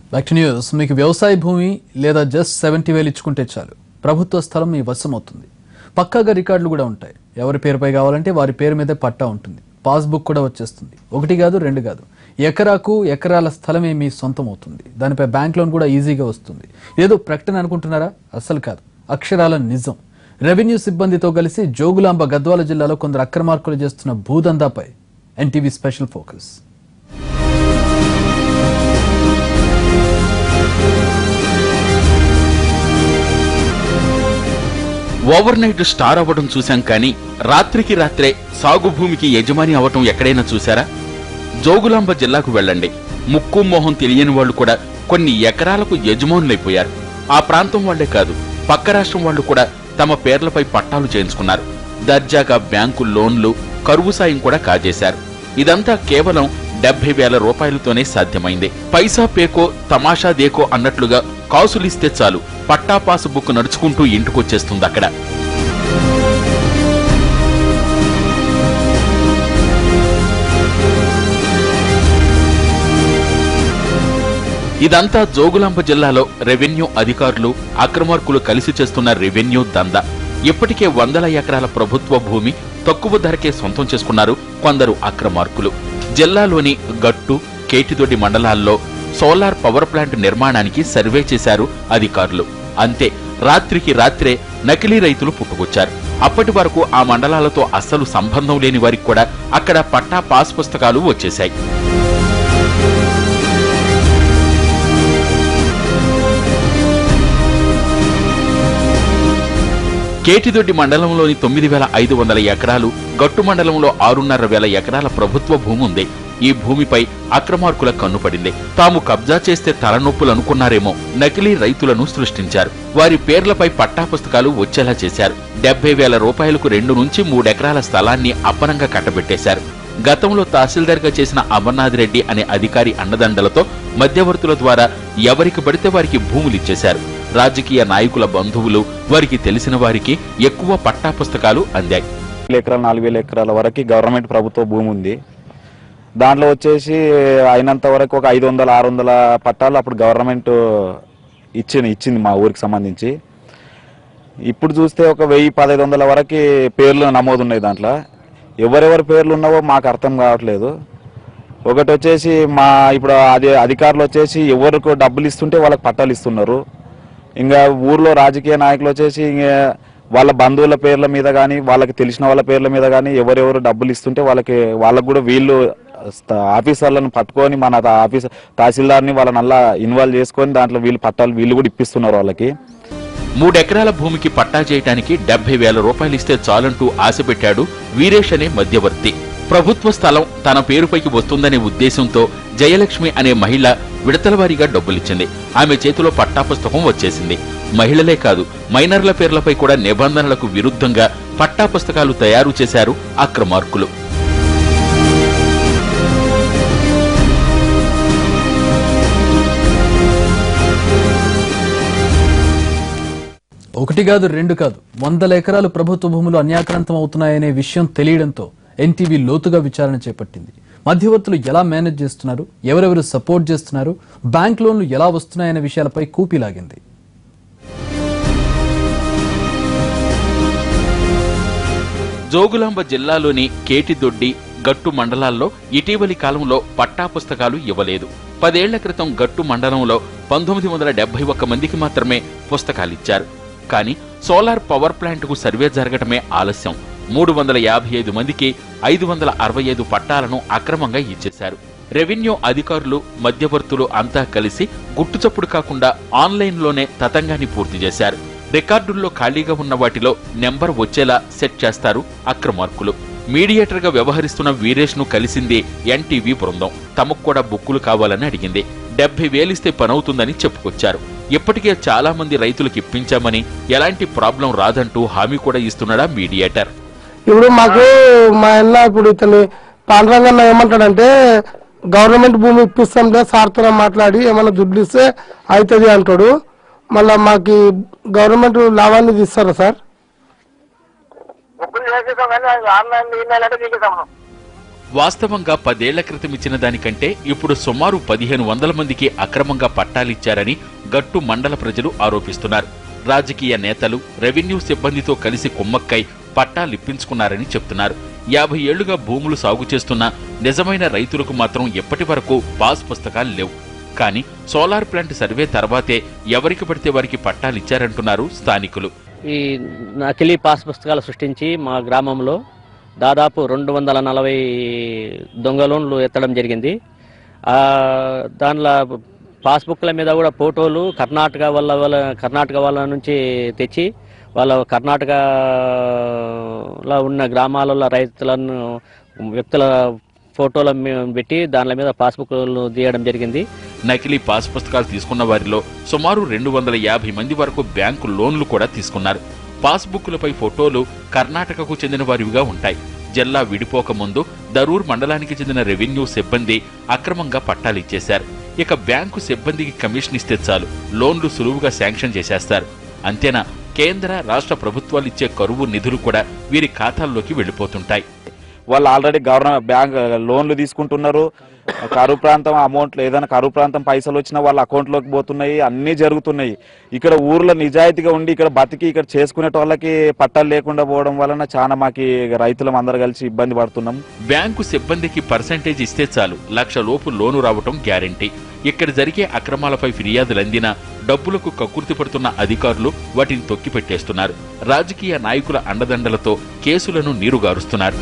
back to news మీకు వ్యవసాయ భూమి లేదా జస్ట్ సెవెంటీ వేలు ఇచ్చుకుంటే చాలు ప్రభుత్వ స్థలం మీ వశం అవుతుంది పక్కాగా రికార్డులు కూడా ఉంటాయి ఎవరి పేరుపై కావాలంటే వారి పేరు మీదే పట్టా ఉంటుంది పాస్బుక్ కూడా వచ్చేస్తుంది ఒకటి కాదు రెండు కాదు ఎకరాకు ఎకరాల స్థలమే మీ సొంతం అవుతుంది దానిపై బ్యాంక్ లోన్ కూడా ఈజీగా వస్తుంది ఏదో ప్రకటన అనుకుంటున్నారా అస్సలు కాదు అక్షరాల నిజం రెవెన్యూ సిబ్బందితో కలిసి జోగులాంబ గద్వాల జిల్లాలో కొందరు అక్రమార్కులు చేస్తున్న భూదందాపై NTV special focus overnight star అవ్వడం చూశాం కానీ రాత్రికి రాత్రే సాగు భూమికి యజమాని అవ్వటం ఎక్కడైనా చూశారా జోగులాంబ జిల్లాకు వెళ్ళండి ముక్కు మోహం తెలియని వాళ్ళు కూడా కొన్ని ఎకరాలకు యజమానులైపోయారు ఆ ప్రాంతం వాళ్లే కాదు పక్క రాష్ట్రం వాళ్ళు కూడా తమ పేర్లపై పట్టాలు చేయించుకున్నారు దర్జాగా బ్యాంకు లోన్లు కరువు సాయం కూడా కాజేశారు ఇదంతా కేవలం డెబ్బై వేల రూపాయలతోనే సాధ్యమైంది పైసా పేకో తమాషా దేకో అన్నట్లుగా కాసులిస్తే చాలు పట్టా పాసు బుక్ నడుచుకుంటూ ఇంటికొచ్చేస్తుంది అక్కడ ఇదంతా జోగులాంబ జిల్లాలో రెవెన్యూ అధికారులు అక్రమార్కులు కలిసి చేస్తున్న రెవెన్యూ దందా ఇప్పటికే వందల ఎకరాల ప్రభుత్వ భూమి తక్కువ ధరకే సొంతం చేసుకున్నారు కొందరు అక్రమార్కులు జిల్లాలోని గట్టు కేటిదొడ్డి మండలాల్లో సోలార్ పవర్ ప్లాంట్ నిర్మాణానికి సర్వే చేశారు అధికారులు అంతే రాత్రికి రాత్రే నకిలీ రైతులు పుట్టుకొచ్చారు అప్పటి వరకు ఆ మండలాలతో అస్సలు సంబంధం లేని వారికి కూడా అక్కడ పట్టా పాస్ పుస్తకాలు వచ్చేశాయి కేటిదొడ్డి మండలంలోని తొమ్మిది వేల ఐదు వందల ఎకరాలు గట్టు మండలంలో ఆరున్నర వేల ఎకరాల ప్రభుత్వ భూమి ఉంది ఈ భూమిపై అక్రమార్కుల కన్నుపడింది తాము కబ్జా చేస్తే తలనొప్పులు అనుకున్నారేమో నకిలీ రైతులను సృష్టించారు వారి పేర్లపై పట్టా పుస్తకాలు వచ్చేలా చేశారు డెబ్బై వేల రూపాయలకు రెండు నుంచి మూడెకరాల స్థలాన్ని అప్పనంగా కట్టబెట్టేశారు గతంలో తహసీల్దార్గా చేసిన అమర్నాథ్ రెడ్డి అనే అధికారి అండదండలతో మధ్యవర్తుల ద్వారా ఎవరికి పడితే వారికి భూములిచ్చేశారు రాజకీయ నాయకుల బంధువులు వారికి తెలిసిన వారికి ఎక్కువ పట్టా పుస్తకాలు అందాయి వేల ఎకరాలు నాలుగు వేల ఎకరాల వరకు గవర్నమెంట్ ప్రభుత్వ భూమి ఉంది దాంట్లో వచ్చేసి అయినంత వరకు ఒక ఐదు వందల ఆరు వందల పట్టాలు అప్పుడు గవర్నమెంట్ ఇచ్చింది ఇచ్చింది మా ఊరికి సంబంధించి ఇప్పుడు చూస్తే ఒక వెయ్యి పదహైదు వందల వరకు పేర్లు నమోదు ఉన్నాయి దాంట్లో ఎవరెవరి పేర్లు ఉన్నావో మాకు అర్థం కావట్లేదు ఒకటి వచ్చేసి మా ఇప్పుడు అది అధికారులు వచ్చేసి ఎవరికి డబ్బులు ఇస్తుంటే వాళ్ళకి పట్టాలు ఇస్తున్నారు ఇంకా ఊర్లో రాజకీయ నాయకులు వచ్చేసి ఇంకా వాళ్ళ బంధువుల పేర్ల మీద కానీ వాళ్ళకి తెలిసిన వాళ్ళ పేర్ల మీద కానీ ఎవరెవరు డబ్బులు ఇస్తుంటే వాళ్ళకి వాళ్ళకి కూడా వీళ్ళు స్థ- ఆఫీసర్లను పట్టుకొని మన తా- ఆఫీస్ తహసీల్దార్ని వాళ్ళని అలా ఇన్వాల్వ్ చేసుకొని దాంట్లో వీళ్ళు పట్టాలు వీళ్ళు కూడా ఇప్పిస్తున్నారు వాళ్ళకి మూడెకరాల భూమికి పట్టా చేయటానికి డెబ్బై వేల రూపాయలు ఇస్తే చాలంటూ ఆశ పెట్టాడు వీరేష్ అనే మధ్యవర్తి ప్రభుత్వ స్థలం తన పేరుపైకి వస్తుందనే ఉద్దేశంతో జయలక్ష్మి అనే మహిళ విడతలవారీగా డబ్బులిచ్చింది ఆమె చేతిలో పట్టా పుస్తకం వచ్చేసింది మహిళలే కాదు మైనర్ల పేర్లపై కూడా నిబంధనలకు విరుద్ధంగా పట్టా పుస్తకాలు తయారు చేశారు అక్రమార్కులు ఒకటి కాదు రెండు కాదు వందల ఎకరాలు ప్రభుత్వ భూములు అన్యాక్రాంతం అవుతున్నాయనే విషయం తెలియడంతో ఎన్టీవీ లోతుగా విచారణ చేపట్టింది మధ్యవర్తులు ఎలా మేనేజ్ చేస్తున్నారు ఎవరెవరు సపోర్ట్ చేస్తున్నారు బ్యాంక్ లోన్లు ఎలా వస్తున్నాయనే విషయాలపై కూపీలాగింది జోగులాంబ జిల్లాలోని కేటిదొడ్డి గట్టు మండలాల్లో ఇటీవలి కాలంలో పట్టా పుస్తకాలు ఇవ్వలేదు పదేళ్ల క్రితం గట్టు మండలంలో పంతొమ్మిది వందల డెబ్బై ఒక్క మందికి మాత్రమే పుస్తకాలిచ్చారు కానీ సోలార్ పవర్ ప్లాంట్కు సర్వే జరగటమే ఆలస్యం మూడు వందల యాభై ఐదు మందికి ఐదు వందల అరవై ఐదు పట్టాలను అక్రమంగా ఇచ్చేశారు రెవెన్యూ అధికారులు మధ్యవర్తులు అంతా కలిసి గుట్టుచప్పుడు కాకుండా ఆన్లైన్లోనే తతంగాన్ని పూర్తి చేశారు రికార్డుల్లో ఖాళీగా ఉన్న వాటిలో నెంబర్ వచ్చేలా సెట్ చేస్తారు అక్రమార్కులు మీడియేటర్ గా వ్యవహరిస్తున్న వీరేష్ ను కలిసింది ఎన్టీవీ బృందం తమకు కూడా బుక్కులు కావాలని అడిగింది డెబ్బై వేలిస్తే పనవుతుందని చెప్పుకొచ్చారు ఇప్పటికే చాలా మంది రైతులకు ఇప్పించామని ఎలాంటి ప్రాబ్లం రాదంటూ హామీ కూడా ఇస్తున్నాడా మీడియేటర్ ఇప్పుడు మాకు మా అన్న ఇప్పుడు ఇతని పాండురంగన్న ఏమంటాడంటే గవర్నమెంట్ భూమి ఇప్పిస్తాంలే సార్తో మాట్లాడి ఏమైనా దుడ్లు ఇస్తే అవుతుంది అంటాడు మళ్ళా మాకు ఈ గవర్నమెంట్ లాభాన్ని తీస్తారా సార్ బుక్కులు చేసేసాం కానీ అది ఆన్లైన్ ఈమెయిల్ అంటే తీసేసాం మనం వాస్తవంగా పదేళ్ల క్రితం ఇచ్చిన దానికంటే ఇప్పుడు సుమారు పదిహేను వందల మందికి అక్రమంగా పట్టాలిచ్చారని గట్టు మండల ప్రజలు ఆరోపిస్తున్నారు రాజకీయ నేతలు రెవెన్యూ సిబ్బందితో కలిసి కుమ్మక్కై పట్టాలిప్పించుకున్నారని చెప్తున్నారు యాభై ఏళ్లుగా భూములు సాగు చేస్తున్న నిజమైన రైతులకు మాత్రం ఎప్పటి వరకు పాస్ పుస్తకాలు లేవు కానీ సోలార్ ప్లాంట్ సర్వే తర్వాతే ఎవరికి పడితే వారికి పట్టాలిచ్చారంటున్నారు స్థానికులు ఈ నకిలీ పాస్ పుస్తకాలు సృష్టించి మా గ్రామంలో దాదాపు రెండు వందల నలభై దొంగ లోన్లు ఎత్తడం జరిగింది ఆ, దానిలో పాస్బుక్ల మీద కూడా ఫోటోలు కర్ణాటక వాళ్ళ వాళ్ళ కర్ణాటక వాళ్ళ నుంచి తెచ్చి వాళ్ళ కర్ణాటకలో ఉన్న గ్రామాలలో రైతులను వ్యక్తుల ఫోటోల మీ- పెట్టి దానిల మీద పాస్బుక్లు తీయడం జరిగింది నకిలీ పాస్ పుస్తకాలు తీసుకున్న వారిలో సుమారు రెండు వందల యాభై మంది వరకు బ్యాంకు లోన్లు కూడా తీసుకున్నారు పాస్బుక్లపై ఫోటోలు కర్ణాటకకు చెందిన వారివిగా ఉంటాయి జిల్లా విడిపోక ముందు దరూర్ మండలానికి చెందిన రెవెన్యూ సిబ్బంది అక్రమంగా పట్టాలిచ్చేశారు ఇక బ్యాంకు సిబ్బందికి కమిషన్ ఇస్తే చాలు లోన్లు సులువుగా శాంక్షన్ చేసేస్తారు అంతేనా కేంద్ర రాష్ట్ర ప్రభుత్వాలు ఇచ్చే కరువు నిధులు కూడా వీరి ఖాతాల్లోకి వెళ్ళిపోతుంటాయి వాళ్ళు ఆల్రెడీ గవర్నమెంట్ బ్యాంక్ లోన్లు తీసుకుంటున్నారు కరువు ప్రాంతం అమౌంట్లు ఏదైనా కరువు ప్రాంతం పైసలు వచ్చినా వాళ్ళ అకౌంట్లోకి పోతున్నాయి అన్నీ జరుగుతున్నాయి ఇక్కడ ఊర్లో నిజాయితీగా ఉండి ఇక్కడ బతికి ఇక్కడ చేసుకునే వాళ్ళకి పట్టాలు లేకుండా పోవడం వలన చాలా మాకి రైతులం అందరు కలిసి ఇబ్బంది పడుతున్నాం బ్యాంకు సిబ్బందికి పర్సంటేజ్ ఇస్తే చాలు లక్ష లోపు లోను రావటం గ్యారంటీ ఇక్కడ జరిగే అక్రమాలపై ఫిర్యాదులు అందినా డబ్బులకు కక్కుర్తి పడుతున్న అధికారులు వాటిని తొక్కిపెట్టేస్తున్నారు రాజకీయ నాయకుల అండదండలతో కేసులను నీరుగారుస్తున్నారు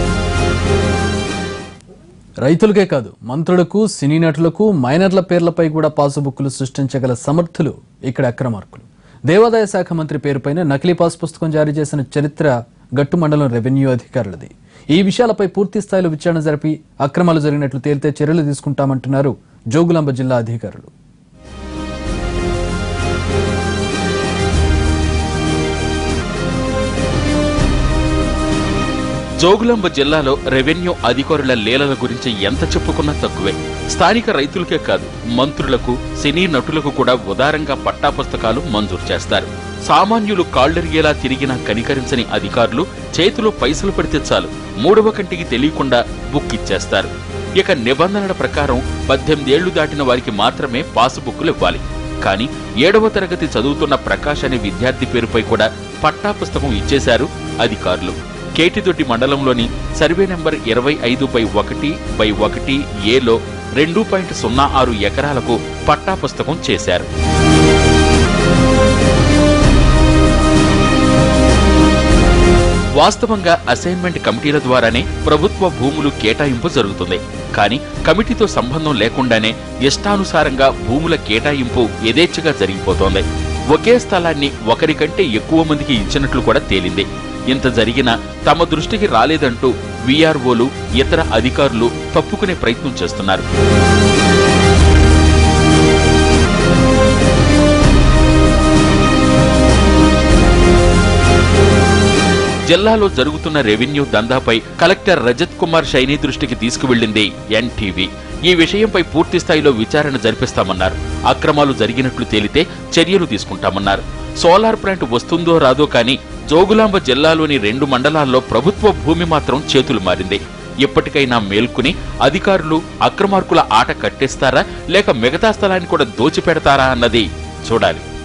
రైతులకే కాదు మంత్రులకు సినీ నటులకు మైనర్ల పేర్లపై కూడా పాసుబుక్లు సృష్టించగల సమర్థులు ఇక్కడ అక్రమార్కులు దేవాదాయ శాఖ మంత్రి పేరుపైన నకిలీ పాస్ పుస్తకం జారీ చేసిన చరిత్ర గట్టు మండలం రెవెన్యూ అధికారులది ఈ విషయాలపై పూర్తి స్థాయిలో విచారణ జరిపి అక్రమాలు జరిగినట్లు తేలితే చర్యలు తీసుకుంటామంటున్నారు జోగులాంబ జిల్లా అధికారులు జోగులాంబ జిల్లాలో రెవెన్యూ అధికారుల లీలల గురించి ఎంత చెప్పుకున్నా తక్కువే స్థానిక రైతులకే కాదు మంత్రులకు సినీ నటులకు కూడా ఉదారంగా పట్టా పుస్తకాలు మంజూరు చేస్తారు సామాన్యులు కాళ్లరిగేలా తిరిగినా కనికరించని అధికారులు చేతిలో పైసలు పడితే చాలు మూడవ కంటికి తెలియకుండా బుక్ ఇచ్చేస్తారు ఇక నిబంధనల ప్రకారం పద్దెనిమిదేళ్లు దాటిన వారికి మాత్రమే పాసుబుక్కులు ఇవ్వాలి కానీ ఏడవ తరగతి చదువుతున్న ప్రకాష్ అనే విద్యార్థి పేరుపై కూడా పట్టా పుస్తకం ఇచ్చేశారు అధికారులు కేటిదొడ్డి మండలంలోని సర్వే నెంబర్ ఇరవై ఐదు బై ఒకటి బై ఒకటి ఏలో రెండు పాయింట్ సున్నా ఆరు ఎకరాలకు పట్టా పుస్తకం చేశారు వాస్తవంగా అసైన్మెంట్ కమిటీల ద్వారానే ప్రభుత్వ భూములు కేటాయింపు జరుగుతుంది కానీ కమిటీతో సంబంధం లేకుండానే ఇష్టానుసారంగా భూముల కేటాయింపు యథేచ్ఛగా జరిగిపోతోంది ఒకే స్థలాన్ని ఒకరికంటే ఎక్కువ మందికి ఇచ్చినట్లు కూడా తేలింది ఇంత జరిగినా తమ దృష్టికి రాలేదంటూ వీఆర్ఓలు ఇతర అధికారులు తప్పుకునే ప్రయత్నం చేస్తున్నారు జిల్లాలో జరుగుతున్న రెవెన్యూ దందాపై కలెక్టర్ రజత్ కుమార్ షైనీ దృష్టికి తీసుకువెళ్లింది ఎన్టీవీ ఈ విషయంపై పూర్తి స్థాయిలో విచారణ జరిపిస్తామన్నారు అక్రమాలు జరిగినట్లు తేలితే చర్యలు తీసుకుంటామన్నారు సోలార్ ప్లాంట్ వస్తుందో రాదో కానీ జోగులాంబ జిల్లాలోని రెండు మండలాల్లో ప్రభుత్వ భూమి మాత్రం చేతులు మారింది ఇప్పటికైనా మేల్కుని అధికారులు అక్రమార్కుల ఆట కట్టేస్తారా లేక మిగతా స్థలాన్ని కూడా దోచిపెడతారా అన్నది చూడాలి